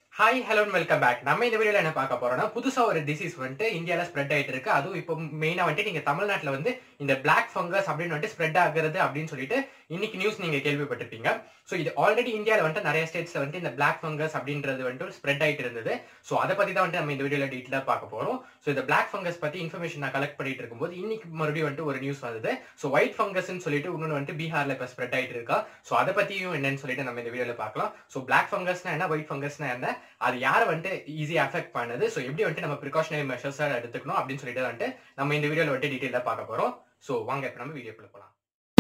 hi hello welcome back நம்ம இந்த வீடியோல என்ன பார்க்க போறோம்னா புதுசா ஒரு டிசீஸ் வந்துட்டு இந்தியால ஸ்ப்ரெட் ஆயிட்டு இருக்கு அதுவும் இப்போ மெயினா வந்துட்டு நீங்க தமிழ்நாட்டுல வந்து இந்த பிளாக் ஃபங்கஸ் அப்படின்னு வந்துட்டு ஸ்ப்ரெட் ஆகுறது அப்படின்னு சொல்லிட்டு இன்னைக்கு நியூஸ் நீங்க கேள்விப்பட்டிருப்பீங்க ஸோ இது ஆல்ரெடி இந்தியாவில் வந்துட்டு நிறைய ஸ்டேட்ஸ்ல வந்துட்டு இந்த பிளாக் ஃபங்கஸ் அப்படின்றது வந்துட்டு ஸ்ப்ரெட் ஆயிட்டு இருந்தது ஸோ அதை பத்தி தான் வந்துட்டு நம்ம இந்த வீடியோல டீட்டெயிலாக பார்க்க போறோம் ஸோ இந்த பிளாக் ஃபங்கஸ் பத்தி இன்ஃபர்மேஷன் நான் கலெக்ட் பண்ணிட்டு இருக்கும்போது இன்னைக்கு மறுபடியும் வந்துட்டு ஒரு நியூஸ் வருது ஸோ ஒயிட் ஃபங்கஸ்ன்னு சொல்லிட்டு இன்னொன்று வந்துட்டு பீகார்ல இப்போ ஸ்ப்ரெட் ஆயிட்டு இருக்கா ஸோ அதை பத்தியும் என்னன்னு சொல்லிட்டு நம்ம இந்த வீடியோல பார்க்கலாம் ஸோ பிளாக் ஃபங்கஸ்னா என்ன ஒயிட் ஃபங்கஸ்னா என்ன அது யாரை வந்துட்டு ஈஸியாக அஃபெக்ட் பண்ணுது ஸோ எப்படி வந்துட்டு நம்ம ப்ரிகாஷனரி மெஷர்ஸ் எடுத்துக்கணும் அப்படின்னு சொல்லிட்டு வந்துட்டு நம்ம இந்த வீடியோல வந்துட்டு டீட்டெயிலாக பார்க்க போறோம் ஸோ வாங்க இப்போ நம்ம வீடியோக்குள்ள போகலாம்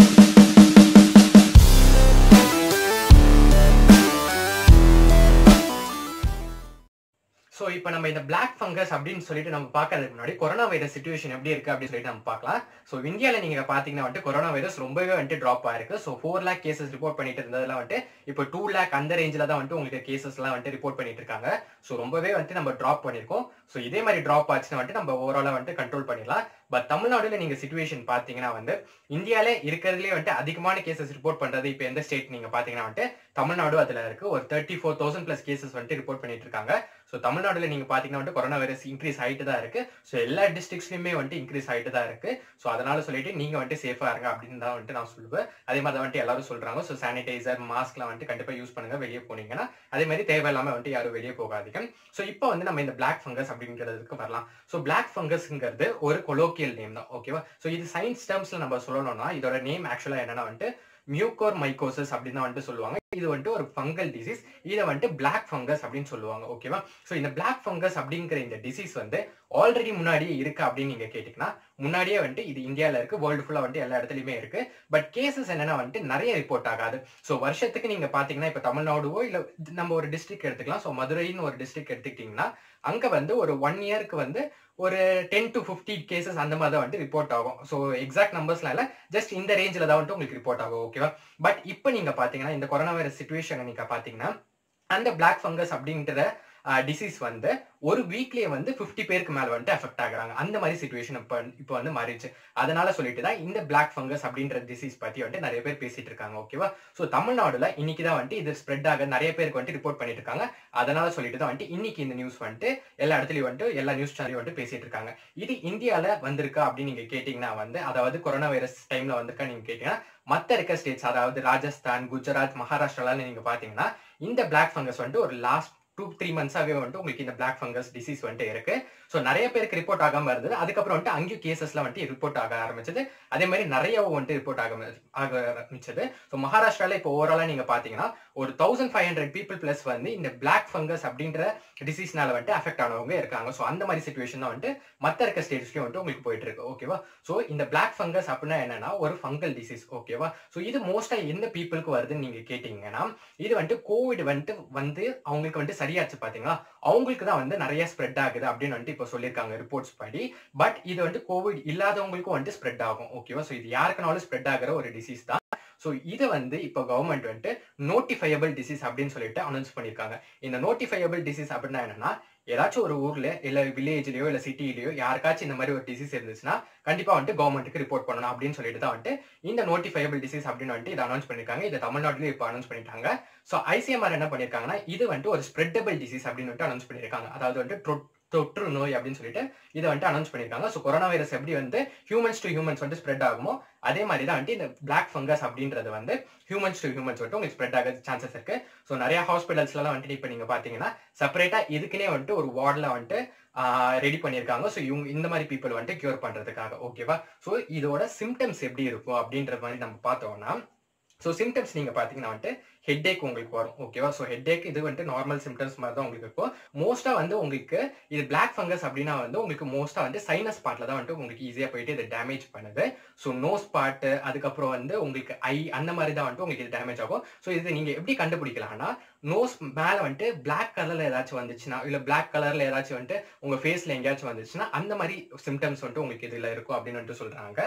ஸோ இப்போ நம்ம இந்த பிளாக் ஃபங்கஸ் அப்படின்னு சொல்லிட்டு நம்ம பார்க்கறதுக்கு முன்னாடி கொரோனா வைரஸ் சுச்சுவேஷன் எப்படி இருக்கு அப்படின்னு சொல்லிட்டு நம்ம பார்க்கலாம் ஸோ இந்தியாவில் நீங்க பார்த்தீங்கன்னா வந்துட்டு கொரோனா வைரஸ் ரொம்பவே வந்துட்டு ட்ராப் ஆயிருக்கு so four lakh cases report பண்ணிட்டு இருந்ததுல வந்துட்டு இப்போ டூ லேக் அந்த ரேஞ்சில் தான் வந்துட்டு உங்களுக்கு கேசஸ்லாம் வந்துட்டு ரிப்போர்ட் பண்ணிட்டு இருக்காங்க ஸோ ரொம்பவே வந்துட்டு நம்ம ட்ராப் பண்ணியிருக்கோம் ஸோ இதே மாதிரி ட்ராப் ஆச்சுன்னா வந்துட்டு நம்ம ஓவராலாக வந்துட்டு கண்ட்ரோல் பண்ணிடலாம் பட் தமிழ்நாடுல நீங்க சுச்சுவேஷன் பாத்தீங்கன்னா வந்து இந்தியால இருக்கிறதுலே வந்துட்டு அதிகமான கேசஸ் ரிப்போர்ட் பண்றது இப்போ எந்த ஸ்டேட் நீங்க பாத்தீங்கன்னா வந்துட்டு தமிழ்நாடு அதுல இருக்கு ஒரு thirty four thousand plus cases வந்துட்டு ரிப்போர்ட் பண்ணிட்டு இருக்காங்க ஸோ தமிழ்நாடுல நீங்க பாத்தீங்கன்னா வந்துட்டு கொரோனா வைரஸ் இன்க்ரீஸ் ஆயிட்டு தான் இருக்கு ஸோ எல்லா டிஸ்ட்ரிக்ஸ்லயுமே வந்துட்டு இன்க்ரீஸ் ஆயிட்டு தான் இருக்கு ஸோ அதனால சொல்லிட்டு நீங்க வந்துட்டு சேஃபா இருங்க அப்படின்னு தான் வந்துட்டு நான் சொல்லுவேன் அதே மாதிரி தான் வந்துட்டு எல்லாரும் சொல்றாங்க ஸோ சானிடைசர் மாஸ்க்லாம் வந்துட்டு கண்டிப்பா யூஸ் பண்ணுங்க வெளியே போனீங்கன்னா அதே மாதிரி தேவையில்லாம வந்துட்டு யாரும் வெளியே போகாதீங்க ஸோ இப்போ வந்து நம்ம இந்த பிளாக் ஃபங்கஸ் அப்படிங்கிறதுக்கு வரலாம் ஸோ பிளாக் ஃபங்கஸ்ங்கிறது ஒரு கொலோக்கியல் நேம் தான் ஓகேவா ஸோ இது சயின்ஸ் டேர்ம்ஸ்ல நம்ம சொல்லணும்னா இதோட நேம் ஆக்சுவலா என்னன்னா வந்துட்டு மியூகோர் மைக்கோசஸ் அப்படின்னு தான் வந்துட்டு சொல்லுவாங்க இது வந்துட்டு ஒரு ஃபங்கல் டிசீஸ் இதை வந்துட்டு பிளாக் ஃபங்கஸ் அப்படின்னு சொல்லுவாங்க ஓகேவா ஸோ இந்த பிளாக் ஃபங்கஸ் அப்படிங்கிற இந்த டிசீஸ் வந்து ஆல்ரெடி முன்னாடியே இருக்கு அப்படின்னு நீங்க கேட்டீங்கன்னா முன்னாடியே வந்துட்டு இது இந்தியாவில் இருக்கு வேர்ல்டு ஃபுல்லாக வந்துட்டு எல்லா இடத்துலையுமே இருக்கு பட் கேசஸ் என்னன்னா வந்துட்டு நிறைய ரிப்போர்ட் ஆகாது ஸோ வருஷத்துக்கு நீங்க பாத்தீங்கன்னா இப்போ தமிழ்நாடுவோ இல்லை நம்ம ஒரு டிஸ்ட்ரிக்ட் எடுத்துக்கலாம் ஸோ மதுரைன்னு ஒரு டிஸ்ட்ரிக்ட் எடுத்துக்கிட்டீங்கன்னா அங்க வந்து ஒரு ஒன் இயருக்கு வந்து ஒரு டென் டு ஃபிஃப்டி கேசஸ் அந்த மாதிரி தான் வந்துட்டு ரிப்போர்ட் ஆகும் ஸோ எக்ஸாக்ட் நம்பர்ஸ்லாம் இல்லை ஜஸ்ட் இந்த ரேஞ்சில் தான் வந்துட்டு உங்களுக்கு ரிப்போர்ட் ஆகும் ஓகேவா பட் இப்போ நீங்க பாத்தீங்கன்னா இந்த கொரோனா வைரஸ் சுச்சுவேஷனை நீங்க பாத்தீங்கன்னா அந்த பிளாக் ஃபங்கஸ் அப்படின்ற டிசீஸ் வந்து ஒரு வீக்லயே வந்து ஃபிஃப்டி பேருக்கு மேல வந்துட்டு அஃபெக்ட் ஆகுறாங்க அந்த மாதிரி சுச்சுவேஷன் இப்போ இப்போ வந்து மாறிடுச்சு அதனால சொல்லிட்டு தான் இந்த பிளாக் ஃபங்கஸ் அப்படின்ற டிசீஸ் பத்தி வந்துட்டு நிறைய பேர் பேசிட்டு இருக்காங்க ஓகேவா ஸோ தமிழ்நாடுல இன்னைக்கு தான் வந்துட்டு இது ஸ்ப்ரெட் ஆக நிறைய பேருக்கு வந்துட்டு ரிப்போர்ட் பண்ணிட்டு இருக்காங்க அதனால சொல்லிட்டு தான் வந்துட்டு இன்னைக்கு இந்த நியூஸ் வந்துட்டு எல்லா இடத்துலயும் வந்துட்டு எல்லா நியூஸ் சேனலையும் வந்துட்டு பேசிட்டு இருக்காங்க இது இந்தியால வந்திருக்கா அப்படின்னு நீங்க கேட்டீங்கன்னா வந்து அதாவது கொரோனா வைரஸ் டைம்ல வந்திருக்கா நீங்க கேட்டீங்கன்னா மத்த இருக்க ஸ்டேட்ஸ் அதாவது ராஜஸ்தான் குஜராத் மகாராஷ்டிரால நீங்க பாத்தீங்கன்னா இந்த பிளாக் ஃபங்கஸ் வந்துட்டு ஒரு லாஸ்ட் டூ த்ரீ மந்த்ஸாவே வந்துட்டு உங்களுக்கு இந்த பிளாக் ஃபங்கஸ் டிசீஸ் வந்துட்டு இருக்கு ஸோ நிறைய பேருக்கு ரிப்போர்ட் ஆகாம இருந்தது அதுக்கப்புறம் வந்துட்டு அங்கேயும் கேசஸ்லாம் வந்துட்டு ரிப்போர்ட் ஆக ஆரம்பிச்சது அதே மாதிரி நிறையவும் வந்துட்டு ரிப்போர்ட் ஆக ஆக ஆரம்பிச்சது ஸோ மகாராஷ்டிரால இப்போ ஓவராலா நீங்க பாத்தீங்கன்னா ஒரு thousand five hundred people plus வந்து இந்த பிளாக் ஃபங்கஸ் அப்படின்ற டிசீஸ்னால வந்துட்டு அஃபெக்ட் ஆனவங்க இருக்காங்க ஸோ அந்த மாதிரி சுச்சுவேஷன் தான் வந்துட்டு மற்ற இருக்க ஸ்டேட்ஸ்லயும் வந்துட்டு உங்களுக்கு போயிட்டு இருக்கு ஓகேவா ஸோ இந்த பிளாக் ஃபங்கஸ் அப்படின்னா என்னன்னா ஒரு ஃபங்கல் டிசீஸ் ஓகேவா ஸோ இது மோஸ்டா எந்த பீப்புளுக்கு வருதுன்னு நீங்க கேட்டீங்கன்னா இது வந்துட்டு கோவிட் வந்துட்டு வந்து அவங்களுக்கு வந்துட்டு சரியாச்சு பாத்தீங்களா அவங்களுக்கு தான் வந்து நிறைய ஸ்ப்ரெட் ஆகுது அப்படின்னு வந்துட்டு இப்போ சொல்லியிருக்காங்க ரிப்போர்ட்ஸ் படி பட் இது வந்துட்டு கோவிட் இல்லாதவங்களுக்கும் வந்துட்டு ஸ்ப்ரெட் ஆகும் ஓகேவா ஸோ இது யாருக்குனாலும் ஸ்ப்ரெட் ஆகிற ஒரு டிசீஸ் தான் ஸோ இதை வந்து இப்போ கவர்மெண்ட் வந்துட்டு நோட்டிஃபையபிள் டிசீஸ் அப்படின்னு சொல்லிட்டு அனௌன்ஸ் பண்ணியிருக்காங்க இந்த நோட்டிஃபையபிள் டிசீஸ் அப்படின்னா என்னன்னா ஏதாச்சும் ஒரு ஊர்ல இல்ல வில்லேஜ்லயோ இல்ல சிட்டிலயோ யாருக்காச்சும் இந்த மாதிரி ஒரு டிசீஸ் இருந்துச்சுன்னா கண்டிப்பா வந்துட்டு கவர்மெண்ட்டுக்கு ரிப்போர்ட் பண்ணணும் அப்படின்னு சொல்லிட்டு தான் வந்துட்டு இந்த நோட்டிஃபையபிள் டிசீஸ் அப்படின்னு வந்துட்டு இதை அனௌன்ஸ் பண்ணிருக்காங்க இதை தமிழ்நாட்டிலயும் இப்போ அனௌன்ஸ் பண்ணிட்டாங்க ஸோ ஐசிஎம்ஆர் என்ன பண்ணிருக்காங்கன்னா இது வந்துட்டு ஒரு ஸ்ப்ரெட்டபிள் டிசீஸ் அப்படின்னு வந்துட்டு அனௌன்ஸ் பண்ணிருக்காங்க அதாவது வந்துட்டு தொற்று நோய் அப்படின்னு சொல்லிட்டு இதை வந்துட்டு அனௌன்ஸ் பண்ணிருக்காங்க ஸோ கொரோனா வைரஸ் எப்படி வந்து ஹியூமன்ஸ் டு ஹியூமன்ஸ் வந்து ஸ்ப்ரெட் ஆகுமோ அதே மாதிரி தான் வந்துட்டு இந்த பிளாக் ஃபங்கஸ் அப்படின்றது வந்து ஹியூமன்ஸ் டு ஹியூமன்ஸ் வந்துட்டு உங்களுக்கு ஸ்ப்ரெட் ஆக சான்சஸ் இருக்கு ஸோ நிறைய ஹாஸ்பிட்டல்ஸ்லாம் வந்துட்டு இப்போ நீங்க பாத்தீங்கன்னா செப்பரேட்டா இதுக்குன்னே வந்துட்டு ஒரு வார்டில் வந்துட்டு ரெடி பண்ணியிருக்காங்க ஸோ இவங்க இந்த மாதிரி பீப்புள் வந்துட்டு கியூர் பண்றதுக்காக ஓகேவா ஸோ இதோட சிம்டம்ஸ் எப்படி இருக்கும் அப்படின்ற மாதிரி நம்ம பார்த்தோம்னா ஸோ சிம்டம்ஸ் நீங்க பாத்தீங்கன்னா வந்துட்டு ஹெட் ஏக் உங்களுக்கு வரும் ஓகேவா ஸோ ஹெட் ஏக் இது வந்துட்டு நார்மல் சிம்டம்ஸ் மாதிரி தான் உங்களுக்கு இருக்கும் மோஸ்டா வந்து உங்களுக்கு இது பிளாக் ஃபங்கஸ் அப்படின்னா வந்து உங்களுக்கு மோஸ்டா வந்து சைனஸ் பார்ட்ல தான் வந்துட்டு உங்களுக்கு ஈஸியா போயிட்டு இது டேமேஜ் பண்ணுது ஸோ நோஸ் பார்ட் அதுக்கப்புறம் வந்து உங்களுக்கு ஐ அந்த மாதிரி தான் வந்துட்டு உங்களுக்கு இது டேமேஜ் ஆகும் ஸோ இது நீங்க எப்படி கண்டுபிடிக்கலாம்னா நோஸ் மேல வந்துட்டு பிளாக் கலர்ல ஏதாச்சும் வந்துச்சுன்னா இல்ல பிளாக் கலர்ல ஏதாச்சும் வந்துட்டு உங்க ஃபேஸ்ல எங்கேயாச்சும் வந்துச்சுன்னா அந்த மாதிரி சிம்டம்ஸ் வந்துட்டு உங்களுக்கு இதுல இருக்கும் அப்படின்னு வந்துட்டு சொல்றாங்க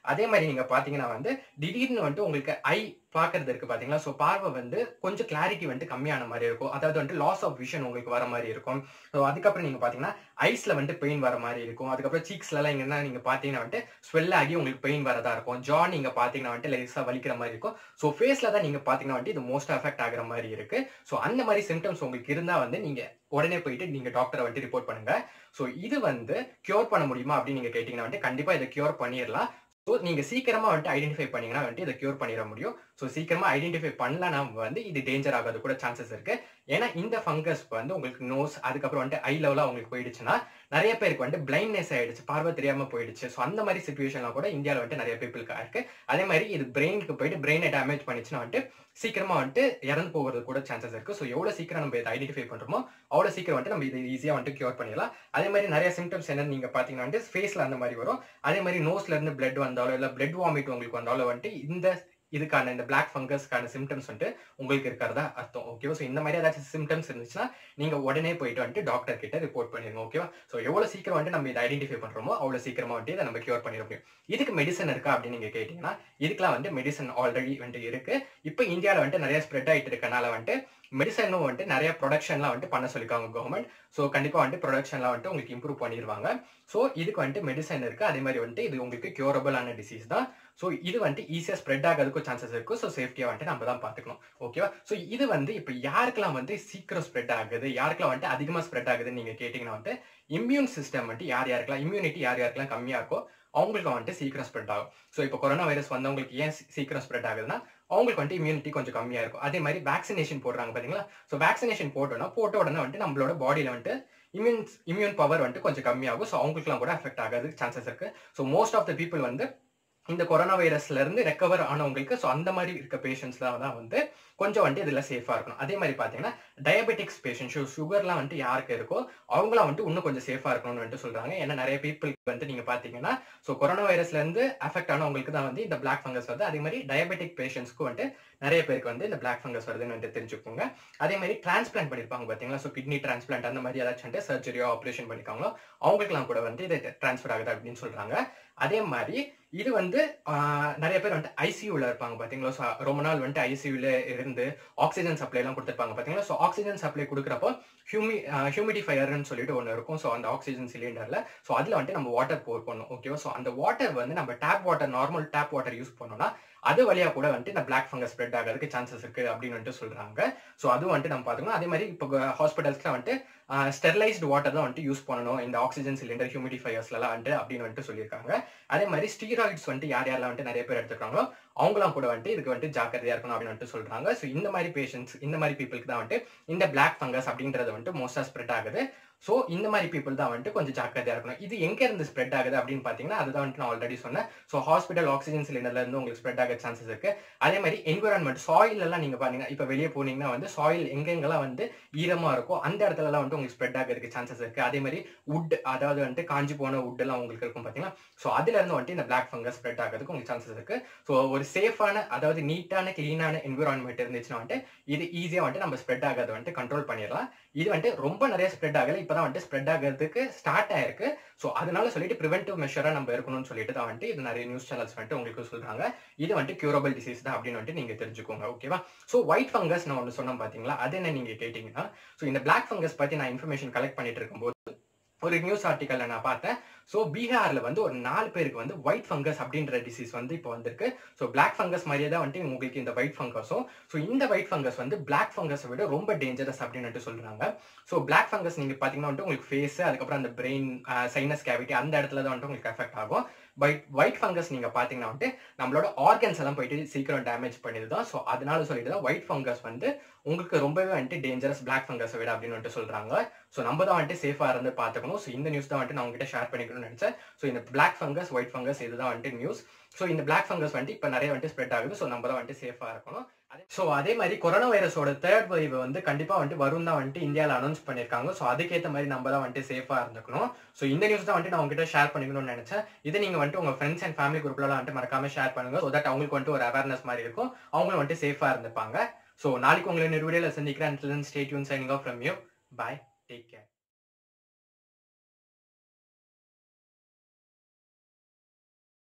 அதே மாதிரி நீங்க பாத்தீங்கன்னா வந்து திடீர்னு வந்துட்டு உங்களுக்கு ஐ பாக்குறது இருக்கு பாத்தீங்களா ஸோ பார்வை வந்து கொஞ்சம் கிளாரிட்டி வந்துட்டு கம்மியான மாதிரி இருக்கும் அதாவது வந்துட்டு லாஸ் ஆஃப் விஷன் உங்களுக்கு வர மாதிரி இருக்கும் ஸோ அதுக்கப்புறம் நீங்க பாத்தீங்கன்னா ஐஸ்ல வந்துட்டு பெயின் வர மாதிரி இருக்கும் அதுக்கப்புறம் சீக்ஸ்ல எல்லாம் இங்கன்னா நீங்க பாத்தீங்கன்னா வந்துட்டு ஸ்வெல் ஆகி உங்களுக்கு பெயின் வரதா இருக்கும் ஜா நீங்க பாத்தீங்கன்னா வந்துட்டு லேசா வலிக்கிற மாதிரி இருக்கும் ஸோ ஃபேஸ்ல தான் நீங்க பாத்தீங்கன்னா வந்துட்டு இது மோஸ்ட் அஃபெக்ட் ஆகுற மாதிரி இருக்கு ஸோ அந்த மாதிரி சிம்டம்ஸ் உங்களுக்கு இருந்தா வந்து நீங்க உடனே போயிட்டு நீங்க டாக்டரை வந்துட்டு ரிப்போர்ட் பண்ணுங்க ஸோ இது வந்து கியூர் பண்ண முடியுமா அப்படின்னு நீங்க கேட்டீங்கன்னா வந்துட்டு கண்டிப்பா இதை கியூர் பண்ணிடலாம் ஸோ நீங்க சீக்கிரமா வந்துட்டு ஐடென்டிஃபை பண்ணீங்கன்னா வந்துட்டு இதை கியூர் பண்ணிட முடியும் ஸோ சீக்கிரமா ஐடென்டிஃபை பண்ணலன்னா வந்து இது டேஞ்சர் ஆகாது கூட சான்சஸ் இருக்கு ஏன்னா இந்த ஃபங்கஸ் வந்து உங்களுக்கு நோஸ் அதுக்கப்புறம் வந்துட்டு ஐ லெவலா உங்களுக்கு போயிடுச்சுன்னா நிறைய பேருக்கு வந்து பிளைண்ட்னஸ் ஆயிடுச்சு பார்வை தெரியாம போயிடுச்சு ஸோ அந்த மாதிரி சுச்சுவேஷன்லாம் கூட இந்தியாவில் வந்துட்டு நிறைய பீப்புளுக்கு இருக்கு அதே மாதிரி இது பிரெயினுக்கு போயிட்டு பிரெயினை டேமேஜ் பண்ணிச்சுன்னா வந்துட்டு சீக்கிரமா வந்துட்டு இறந்து போகிறது கூட சான்சஸ் இருக்கு ஸோ எவ்வளவு சீக்கிரம் நம்ம இதை ஐடென்டிஃபை பண்றோமோ அவ்வளோ சீக்கிரம் வந்துட்டு நம்ம இதை ஈஸியாக வந்துட்டு கியூர் பண்ணிடலாம் அதே மாதிரி நிறைய சிம்டம்ஸ் என்னன்னு நீங்க பாத்தீங்கன்னா வந்துட்டு ஃபேஸ்ல அந்த மாதிரி வரும் அதே மாதிரி நோஸ்ல இருந்து பிளட் வந்தாலோ இல்ல பிளட் வாமிட் உங்களுக்கு வந்தாலோ வந்துட்டு இந்த இதுக்கான இந்த பிளாக் ஃபங்கஸ்க்கான சிம்டம்ஸ் வந்துட்டு உங்களுக்கு இருக்கிறதா அர்த்தம் ஓகேவா ஸோ இந்த மாதிரி ஏதாச்சும் சிம்டம்ஸ் இருந்துச்சுன்னா நீங்க உடனே போயிட்டு வந்துட்டு டாக்டர் கிட்ட ரிப்போர்ட் பண்ணிருங்க ஓகேவா ஸோ எவ்வளவு சீக்கிரம் வந்துட்டு நம்ம இதை ஐடென்டிஃபை பண்றோமோ அவ்வளவு சீக்கிரமா வந்துட்டு இதை நம்ம கியூர் பண்ணிட முடியும் இதுக்கு மெடிசன் இருக்கா அப்படின்னு நீங்க கேட்டீங்கன்னா இதுக்கெல்லாம் வந்துட்டு மெடிசன் ஆல்ரெடி வந்துட்டு இருக்கு இப்போ இந்தியாவில் வந்துட்டு நிறைய ஸ்ப்ரெட் ஆயிட்டு இருக்கனால வந்துட்டு மெடிசனும் வந்துட்டு நிறைய ப்ரொடக்ஷன்லாம் வந்துட்டு பண்ண சொல்லிருக்காங்க கவர்மெண்ட் ஸோ கண்டிப்பாக வந்துட்டு ப்ரொடக்ஷன்லாம் வந்துட்டு உங்களுக்கு இம்ப்ரூவ் பண்ணிடுவாங்க ஸோ இதுக்கு வந்துட்டு மெடிசன் இருக்கு அதே மாதிரி வந்துட்டு இது உங்களுக்கு கியூரபிளான டிசீஸ் தான் ஸோ இது வந்துட்டு ஈஸியாக ஸ்ப்ரெட் ஆகிறதுக்கும் சான்சஸ் இருக்கும் ஸோ சேஃப்டியாக வந்துட்டு நம்ம தான் பார்த்துக்கணும் ஓகேவா ஸோ இது வந்து இப்போ யாருக்கெல்லாம் வந்து சீக்கிரம் ஸ்ப்ரெட் ஆகுது யாருக்கெல்லாம் வந்துட்டு அதிகமாக ஸ்ப்ரெட் ஆகுதுன்னு நீங்கள் கேட்டிங்கன்னா வந்துட்டு இம்யூன் சிஸ்டம் வந்துட்டு யார் யாருக்கெல்லாம் இம்யூனிட்டி யார் யாருக்கெல்லாம் கம்மியாக இருக்கோ அவங்களுக்கு வந்துட்டு சீக்கிரம் ஸ்ப்ரெட் ஆகும் ஸோ இப்போ கொரோனா வைரஸ் வந்தவங்களுக்கு ஏன் சீக்கிரம் ஸ்ப்ரெட் ஆகுதுன்னா அவங்களுக்கு வந்துட்டு இம்யூனிட்டி கொஞ்சம் கம்மியா இருக்கும் அதே மாதிரி வேக்சினேஷன் போடுறாங்க பாத்தீங்களா ஸோ வேக்சினேஷன் போட்டோம்னா போட்ட உடனே வந்துட்டு நம்மளோட பாடியில வந்துட்டு இம்யூன் இம்யூன் பவர் வந்துட்டு கொஞ்சம் கம்மியாகும் ஸோ அவங்களுக்குலாம் கூட அஃபெக்ட் ஆகாது சான்சஸ் இருக்கு so most of the people வந்து இந்த கொரோனா வைரஸ்ல இருந்து ரெக்கவர் ஆனவங்களுக்கு ஸோ அந்த மாதிரி இருக்க பேஷண்ட்ஸ்லாம் தான் வந்து கொஞ்சம் வந்துட்டு இதுல சேஃபா இருக்கணும் அதே மாதிரி பாத்தீங்கன்னா டயபெட்டிக்ஸ் பேஷண்ட் சுகர்லாம் வந்துட்டு யாருக்கு இருக்கோ அவங்களாம் வந்துட்டு இன்னும் கொஞ்சம் சேஃபா இருக்கணும்னு வந்துட்டு சொல்றாங்க ஏன்னா நிறைய பீப்புளுக்கு வந்து நீங்க பாத்தீங்கன்னா ஸோ கொரோனா வைரஸ்ல இருந்து அஃபெக்ட் ஆனவங்களுக்கு தான் வந்து இந்த பிளாக் ஃபங்கஸ் வருது அதே மாதிரி டயபெட்டிக் பேஷண்ட்ஸ்க்கு வந்துட்டு நிறைய பேருக்கு வந்து இந்த பிளாக் ஃபங்கஸ் வருதுன்னு வந்துட்டு தெரிஞ்சுக்கோங்க அதே மாதிரி டிரான்ஸ்பிளான்ட் பண்ணிருப்பாங்க பாத்தீங்களா ஸோ கிட்னி டிரான்ஸ்பிளான்ட் அந்த மாதிரி ஏதாச்சும் வந்துட்டு சர்ஜரியோ ஆப்ரேஷன் பண்ணிருக்காங்களோ அவங்களுக்குலாம் கூட வந்து இது டிரான்ஸ்ஃபர் ஆகுது அப்படின்னு சொல்றாங்க அதே மாதிரி இது வந்து நிறைய பேர் வந்துட்டு ஐசியூல இருப்பாங்க பாத்தீங்களா ஸோ ரொம்ப நாள் வந்துட்டு ஐசியூல இருந்து ஆக்சிஜன் சப்ளை எல்லாம் கொடுத்துருப்பாங்க பாத்தீங்களா ஸோ ஆக்சிஜன் சப்ளை கொடுக்குறப்போ ஹியூமி ஹியூமிடிஃபயர்னு சொல்லிட்டு ஒன்று இருக்கும் ஸோ அந்த ஆக்சிஜன் சிலிண்டர்ல ஸோ அதுல வந்துட்டு நம்ம வாட்டர் போர் பண்ணும் ஓகேவா ஸோ அந்த வாட்டர் வந்து நம்ம tap water normal tap water use பண்ணோம்னா அது வழியா கூட வந்துட்டு இந்த பிளாக் ஃபங்கஸ் ஸ்ப்ரெட் ஆகிறதுக்கு சான்சஸ் இருக்கு அப்படின்னு வந்துட்டு சொல்றாங்க ஸோ அதுவும் வந்துட்டு நம்ம பார்த்துக்கணும் அதே மாதிரி இப்போ ஹாஸ்பிட்டல்ஸ்ல வந்துட்டு ஸ்டெர்லைஸ்டு வாட்டர் தான் வந்துட்டு யூஸ் பண்ணணும் இந்த ஆக்சிஜன் சிலிண்டர் ஹியூமிடிஃபயர்ஸ்லாம் வந்துட்டு அப்படின்னு வந்துட்டு சொல்லியிருக்காங்க அதே மாதிரி ஸ்டீராய்ட்ஸ் வந்துட்டு யார் யாரெல்லாம் வந்துட்டு நிறைய பேர் எடுத்துக்கிறாங்களோ அவங்களாம் கூட வந்துட்டு இதுக்கு வந்துட்டு ஜாக்கிரதையா இருக்கணும் அப்படின்னு வந்துட்டு சொல்றாங்க ஸோ இந்த மாதிரி பேஷண்ட்ஸ் இந்த மாதிரி பீப்புளுக்கு தான் வந்துட்டு இந்த பிளாக் ஃபங்கஸ் அப்படின்றது வந்துட்டு மோஸ்டா ஸ்ப்ரெட் ஆகுது ஸோ இந்த மாதிரி பீப்புள் தான் வந்துட்டு கொஞ்சம் ஜாக்கிரதையா இருக்கணும் இது எங்க இருந்து ஸ்ப்ரெட் ஆகுது அப்படின்னு பாத்தீங்கன்னா அதுதான் வந்துட்டு நான் ஆல்ரெடி சொன்னேன் ஸோ ஹாஸ்பிட்டல் ஆக்சிஜன் சிலிண்டர்ல இருந்து உங்களுக்கு ஸ்ப்ரெட் ஆக சான்சஸ் இருக்கு அதே மாதிரி என்விரான்மெண்ட் சாயில் எல்லாம் நீங்க பாத்தீங்கன்னா இப்ப வெளியே போனீங்கன்னா வந்து சாயில் எங்கெங்கெல்லாம் வந்து ஈரமா இருக்கோ அந்த இடத்துல எல்லாம் வந்துட்டு உங்களுக்கு ஸ்ப்ரெட் ஆகிறதுக்கு சான்சஸ் இருக்கு அதே மாதிரி உட் அதாவது வந்துட்டு காஞ்சி போன உட் எல்லாம் உங்களுக்கு இருக்கும் பாத்தீங்கன்னா ஸோ அதுல இருந்து வந்துட்டு இந்த பிளாக் ஃபங்கஸ் ஸ்ப்ரெட் ஆகிறதுக்கு உங்களுக்கு சான்சஸ் இருக்கு ஸோ ஒரு சேஃபான அதாவது நீட்டான கிளீனான என்விரான்மெண்ட் இருந்துச்சுன்னா வந்துட்டு இது ஈஸியா வந்துட்டு நம்ம ஸ்ப்ரெட் ஆகிறத வந்துட்டு கண்ட்ரோல் பண்ணிடலாம் இது வந்துட்டு ரொம்ப நிறைய ஸ்ப்ரெட் ஆகல இப்பதான் வந்துட்டு ஸ்ப்ரெட் ஆகிறதுக்கு ஸ்டார்ட் ஆயிருக்கு ஸோ அதனால சொல்லிட்டு ப்ரிவென்டிவ் மெஷரா நம்ம இருக்கணும்னு சொல்லிட்டு தான் வந்துட்டு இது நிறைய நியூஸ் சேனல்ஸ் வந்துட்டு உங்களுக்கு சொல்றாங்க இது வந்துட்டு கியூரபிள் டிசீஸ் தான் அப்படின்னு வந்துட்டு நீங்க தெரிஞ்சுக்கோங்க ஓகேவா ஸோ ஒயிட் ஃபங்கஸ் நான் ஒன்று சொன்னேன் பாத்தீங்களா அது என்ன நீங்க கேட்டீங்கன்னா ஸோ இந்த பிளாக் ஃபங்கஸ் பத்தி நான் இன்ஃபர்மேஷன் கலெக்ட் பண்ணிட்டு இருக்கும்போது ஒரு நியூஸ் ஆர்டிக்கல்ல நான் பார்த்தேன் ஸோ பீகார்ல வந்து ஒரு நாலு பேருக்கு வந்து ஒயிட் ஃபங்கஸ் அப்படின்ற டிசீஸ் வந்து இப்போ வந்திருக்கு ஸோ பிளாக் ஃபங்கஸ் மாதிரியே தான் வந்துட்டு உங்களுக்கு இந்த ஒயிட் ஃபங்கஸும் ஸோ இந்த ஒயிட் ஃபங்கஸ் வந்து பிளாக் ஃபங்கஸை விட ரொம்ப டேஞ்சரஸ் அப்படின்னு சொல்றாங்க ஸோ பிளாக் ஃபங்கஸ் நீங்க பாத்தீங்கன்னா வந்துட்டு உங்களுக்கு ஃபேஸ் அதுக்கப்புறம் அந்த பிரெயின் சைனஸ் கேவிட்டி அந்த இடத்துல தான் வந்துட்டு உங்களுக்கு எஃபெக்ட் ஆகும் ஒயிட் ஒயிட் ஃபங்கஸ் நீங்க பாத்தீங்கன்னா வந்துட்டு நம்மளோட ஆர்கன்ஸ் எல்லாம் போயிட்டு சீக்கிரம் டேமேஜ் பண்ணிடுது தான் ஸோ அதனால சொல்லிட்டு தான் ஒயிட் ஃபங்கஸ் வந்து உங்களுக்கு ரொம்பவே வந்துட்டு டேஞ்சரஸ் பிளாக் ஃபங்கஸை விட அப்படின்னு வந்துட்டு சொல்றாங்க ஸோ நம்ம தான் வந்துட்டு சேஃபா இருந்து பாத்துக்கணும் ஸோ இந்த நியூஸ் தான் வந்துட்டு நான் உங்ககிட்ட ஷேர் பண்ணிக்கணும்னு நினைச்சேன் ஸோ இந்த பிளாக் ஃபங்கஸ் ஒயிட் ஃபங்கஸ் இதுதான் வந்துட்டு நியூஸ் ஸோ இந்த பிளாக் ஃபங்கஸ் வந்துட்டு இப்போ நிறைய வந்துட்டு ஸ்ப்ரெட் ஆகுது ஸோ நம்ம தான் வந்துட்டு சேஃபா இருக்கணும் ஸோ அதே மாதிரி கொரோனா வைரஸோட தேர்ட் வைவ் வந்து கண்டிப்பா வந்துட்டு வரும் தான் வந்துட்டு இந்தியாவில் அனௌன்ஸ் பண்ணியிருக்காங்க ஸோ அதுக்கேற்ற மாதிரி நம்ம தான் வந்துட்டு சேஃபா இருந்துக்கணும் ஸோ இந்த நியூஸ் தான் வந்துட்டு நான் உங்ககிட்ட ஷேர் பண்ணிக்கணும்னு நினைச்சேன் இதை நீங்க வந்துட்டு உங்க ஃப்ரெண்ட்ஸ் அண்ட் ஃபேமிலி குரூப்லாம் வந்துட்டு மறக்காம ஷேர் பண்ணுங்க ஸோ தட் அவங்களுக்கு வந்துட்டு ஒரு அவேர்னஸ் மாதிரி இருக்கும் அவங்களும் வந்துட்டு சேஃபா இருந்துப்பாங்க ஸோ நாளைக்கு உங்களை இன்னொரு வீடியோல சந்திக்கிறேன் stay tune signing off from you bye take care